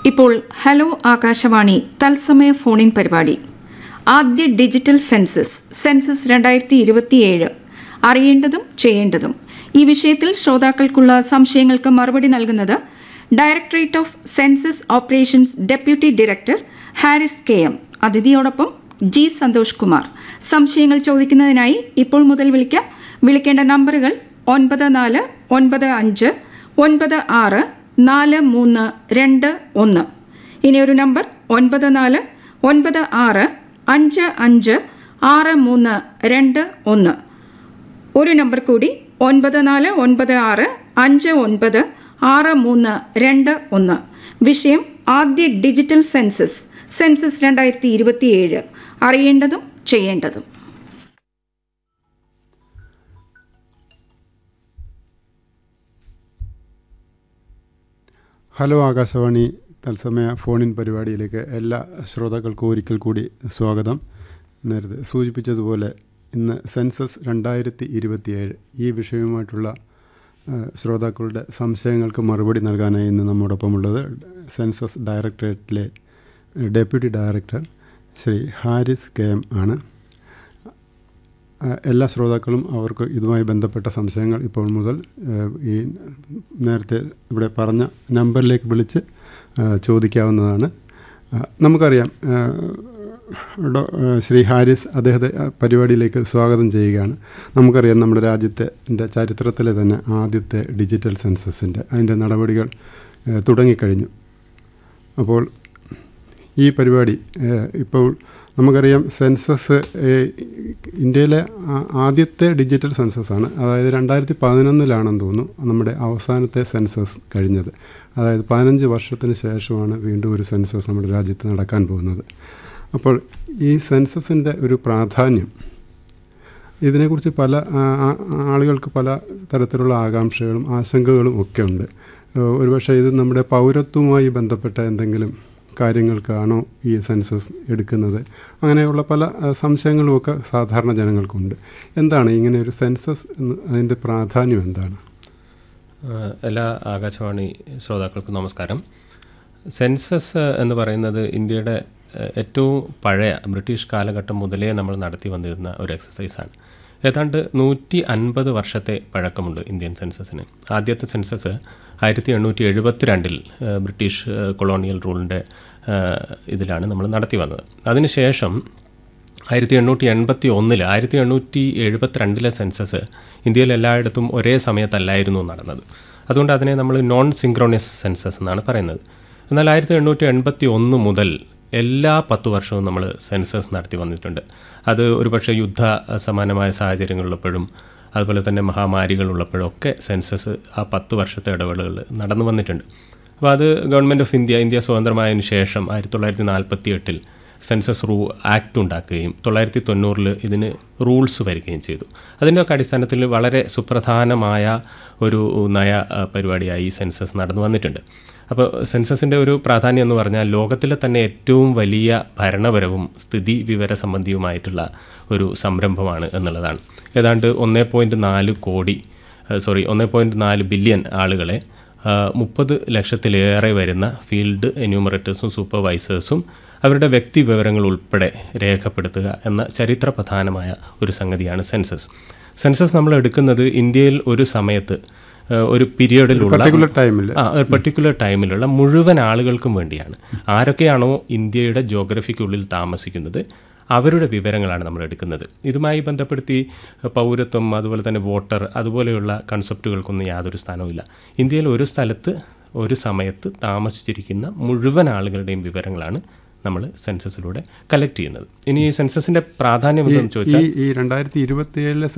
ഇപ്പോൾ ഹലോ ആകാശവാണി തത്സമയ ഫോണിൻ പരിപാടി ആദ്യ ഡിജിറ്റൽ സെൻസസ് സെൻസസ് രണ്ടായിരത്തി ഇരുപത്തിയേഴ് അറിയേണ്ടതും ചെയ്യേണ്ടതും ഈ വിഷയത്തിൽ ശ്രോതാക്കൾക്കുള്ള സംശയങ്ങൾക്ക് മറുപടി നൽകുന്നത് directorate of census operations deputy director Haris K M അതിഥിയോടൊപ്പം ജി സന്തോഷ് കുമാർ സംശയങ്ങൾ ചോദിക്കുന്നതിനായി ഇപ്പോൾ മുതൽ വിളിക്കാം വിളിക്കേണ്ട നമ്പറുകൾ ഒൻപത് നാല് ഒൻപത് അഞ്ച് ഒൻപത് ആറ് നാല് മൂന്ന് രണ്ട് ഒന്ന് ഇനി ഒരു നമ്പർ ഒൻപത് നാല് ഒൻപത് ആറ് അഞ്ച് അഞ്ച് ആറ് മൂന്ന് രണ്ട് ഒന്ന് ഒരു നമ്പർ കൂടി ഒൻപത് നാല് ഒൻപത് ആറ് അഞ്ച് ഒൻപത് ആറ് മൂന്ന് രണ്ട് ഒന്ന് വിഷയം ആദ്യ ഡിജിറ്റൽ സെൻസസ് സെൻസസ് രണ്ടായിരത്തി ഇരുപത്തിയേഴ് അറിയേണ്ടതും ചെയ്യേണ്ടതും ഹലോ ആകാശവാണി തത്സമയ ഫോണിൻ പരിപാടിയിലേക്ക് എല്ലാ ശ്രോതാക്കൾക്കും ഒരിക്കൽ കൂടി സ്വാഗതം നേരത്തെ സൂചിപ്പിച്ചതുപോലെ ഇന്ന് സെൻസസ് രണ്ടായിരത്തി ഇരുപത്തിയേഴ് ഈ വിഷയവുമായിട്ടുള്ള ആ, ശ്രോതാക്കളുടെ സംശയങ്ങൾക്ക് മറുപടി നൽകാനായി ഇന്ന് നമ്മോടൊപ്പമുള്ളത് സെൻസസ് ഡയറക്ടറേറ്റിലെ deputy director Shri Haris K M ആണ് ആ, എല്ലാ ശ്രോതാക്കളും അവർക്ക് ഇതുമായി ബന്ധപ്പെട്ട സംശയങ്ങൾ ഇപ്പോൾ മുതൽ ആ, ഈ നേരത്തെ ഇവിടെ പറഞ്ഞ നമ്പറിലേക്ക് വിളിച്ച് ആ, ചോദിക്കാവുന്നതാണ് ആ, നമുക്കറിയാം ആ, ഡോ- ആ, ശ്രീ ഹാരിസ് അദ്ദേഹത്തെ ആ, പരിപാടിയിലേക്ക് സ്വാഗതം ചെയ്യുകയാണ് നമുക്കറിയാം നമ്മുടെ രാജ്യത്തെ ൻ്റെ ചരിത്രത്തിലെ തന്നെ ആദ്യത്തെ ഡിജിറ്റൽ സെൻസസിൻ്റെ അതിൻ്റെ നടപടികൾ ആ, തുടങ്ങിക്കഴിഞ്ഞു അപ്പോൾ ഈ പരിപാടി ഏഹ്, ഇപ്പോൾ നമുക്കറിയാം സെൻസസ് ഏഹ്, ഇന്ത്യയിലെ ആ- ആദ്യത്തെ ഡിജിറ്റൽ സെൻസസ് ആണ് അതായത് രണ്ടായിരത്തി പതിനൊന്നിലാണെന്ന് തോന്നുന്നു നമ്മുടെ അവസാനത്തെ സെൻസസ് കഴിഞ്ഞത് അതായത് പതിനഞ്ച് വർഷത്തിന് ശേഷമാണ് വീണ്ടും ഒരു സെൻസസ് നമ്മുടെ രാജ്യത്ത് നടക്കാൻ പോകുന്നത് അപ്പോൾ ഈ സെൻസസിൻ്റെ ഒരു പ്രാധാന്യം ഇതിനെക്കുറിച്ച് പല ആ, ആ, ആളുകൾക്ക് പല തരത്തിലുള്ള ആകാംക്ഷകളും ആശങ്കകളും ഒക്കെ ഉണ്ട് ഏഹ് ഒരുപക്ഷെ ഇത് നമ്മുടെ പൗരത്വവുമായി ബന്ധപ്പെട്ട എന്തെങ്കിലും കാര്യങ്ങൾക്കാണോ ഈ സെൻസസ് എടുക്കുന്നത് അങ്ങനെയുള്ള പല ആ, സംശയങ്ങളുമൊക്കെ സാധാരണ ജനങ്ങൾക്കുണ്ട് എന്താണ് ഇങ്ങനെ ഒരു സെൻസസ് എന്ന് അതിൻ്റെ പ്രാധാന്യം എന്താണ് ആഹ് എല്ലാ ആകാശവാണി ശ്രോതാക്കൾക്കും നമസ്കാരം സെൻസസ് എന്ന് പറയുന്നത് ഇന്ത്യയുടെ ആഹ് ഏറ്റവും പഴയ ബ്രിട്ടീഷ് കാലഘട്ടം മുതലേ നമ്മൾ നടത്തി വന്നിരുന്ന ഒരു എക്സസൈസാണ് ഏതാണ്ട് നൂറ്റി അൻപത് വർഷത്തെ പഴക്കമുണ്ട് ഇന്ത്യൻ സെൻസസിന് ആദ്യത്തെ സെൻസസ് ആയിരത്തി എണ്ണൂറ്റി എഴുപത്തിരണ്ടിൽ ആഹ് ബ്രിട്ടീഷ് ആഹ് കൊളോണിയൽ റൂളിൻ്റെ ആഹ് ഇതിലാണ് നമ്മൾ നടത്തി വന്നത് അതിനുശേഷം ആയിരത്തി എണ്ണൂറ്റി എൺപത്തി ഒന്നിൽ ആയിരത്തി എണ്ണൂറ്റി എഴുപത്തിരണ്ടിലെ സെൻസസ് ഇന്ത്യയിൽ എല്ലായിടത്തും ഒരേ സമയത്തല്ലായിരുന്നു നടന്നത് അതുകൊണ്ട് അതിനെ നമ്മൾ നോൺ സിങ്ക്രോണിയസ് സെൻസസ് എന്നാണ് പറയുന്നത് എന്നാൽ ആയിരത്തി എണ്ണൂറ്റി എൺപത്തി ഒന്ന് മുതൽ എല്ലാ പത്ത് വർഷവും നമ്മൾ സെൻസസ് നടത്തി വന്നിട്ടുണ്ട് അത് ഒരുപക്ഷെ യുദ്ധ സമാനമായ സാഹചര്യങ്ങളുള്ളപ്പോഴും അതുപോലെ തന്നെ മഹാമാരികൾ ഉള്ളപ്പോഴും ഒക്കെ സെൻസസ് ആ പത്ത് വർഷത്തെ ഇടവേളകൾ നടന്നു വന്നിട്ടുണ്ട് അപ്പോൾ അത് ഗവൺമെൻറ് ഓഫ് ഇന്ത്യ ഇന്ത്യ സ്വതന്ത്രമായതിനു ശേഷം ആയിരത്തി തൊള്ളായിരത്തി നാൽപ്പത്തി എട്ടിൽ സെൻസസ് റൂ ആക്ട് ഉണ്ടാക്കുകയും തൊള്ളായിരത്തി തൊണ്ണൂറിൽ ഇതിന് റൂൾസ് വരികയും ചെയ്തു അതിൻ്റെയൊക്കെ അടിസ്ഥാനത്തിൽ വളരെ സുപ്രധാനമായ ഒരു നയ ആ, പരിപാടിയായി ഈ സെൻസസ് നടന്നു വന്നിട്ടുണ്ട് അപ്പോൾ സെൻസസിൻ്റെ ഒരു പ്രാധാന്യം എന്ന് പറഞ്ഞാൽ ലോകത്തിലെ തന്നെ ഏറ്റവും വലിയ ഭരണപരവും സ്ഥിതി വിവര സംബന്ധിയുമായിട്ടുള്ള ഒരു സംരംഭമാണ് എന്നുള്ളതാണ് ഏതാണ്ട് ഒന്നേ പോയിൻറ്റ് നാല് കോടി സോറി ഒന്നേ പോയിൻറ്റ് നാല് ബില്യൺ ആളുകളെ മുപ്പത് ലക്ഷത്തിലേറെ വരുന്ന ഫീൽഡ് എന്യൂമറേറ്റേഴ്സും സൂപ്പർവൈസേഴ്സും അവരുടെ വ്യക്തി വിവരങ്ങൾ ഉൾപ്പെടെ രേഖപ്പെടുത്തുക എന്ന ചരിത്രപ്രധാനമായ ഒരു സംഗതിയാണ് സെൻസസ് സെൻസസ് നമ്മൾ എടുക്കുന്നത് ഇന്ത്യയിൽ ഒരു സമയത്ത് ആ, ഒരു പീരിയഡിലുള്ള പർട്ടിക്കുലർ ടൈമിൽ ആ ഒരു പെർട്ടിക്കുലർ ടൈമിലുള്ള മുഴുവൻ ആളുകൾക്കും വേണ്ടിയാണ് ആരൊക്കെയാണോ ഇന്ത്യയുടെ ജോഗ്രഫിക്കുള്ളിൽ താമസിക്കുന്നത് അവരുടെ വിവരങ്ങളാണ് നമ്മൾ എടുക്കുന്നത് ഇതുമായി ബന്ധപ്പെടുത്തി പൗരത്വം അതുപോലെ തന്നെ വോട്ടർ അതുപോലെയുള്ള കൺസെപ്റ്റുകൾക്കൊന്നും യാതൊരു സ്ഥാനവുമില്ല ഇന്ത്യയിൽ ഒരു സ്ഥലത്ത് ഒരു സമയത്ത് താമസിച്ചിരിക്കുന്ന മുഴുവൻ ആളുകളുടെയും വിവരങ്ങളാണ് നമ്മൾ സെൻസസിലൂടെ കളക്ട് ചെയ്യുന്നത് ഇനി ഈ സെൻസസിൻ്റെ പ്രാധാന്യം എന്തെന്ന് ചോദിച്ചാൽ ഈ ഈ രണ്ടായിരത്തി ഇരുപത്തി ഏഴിലെ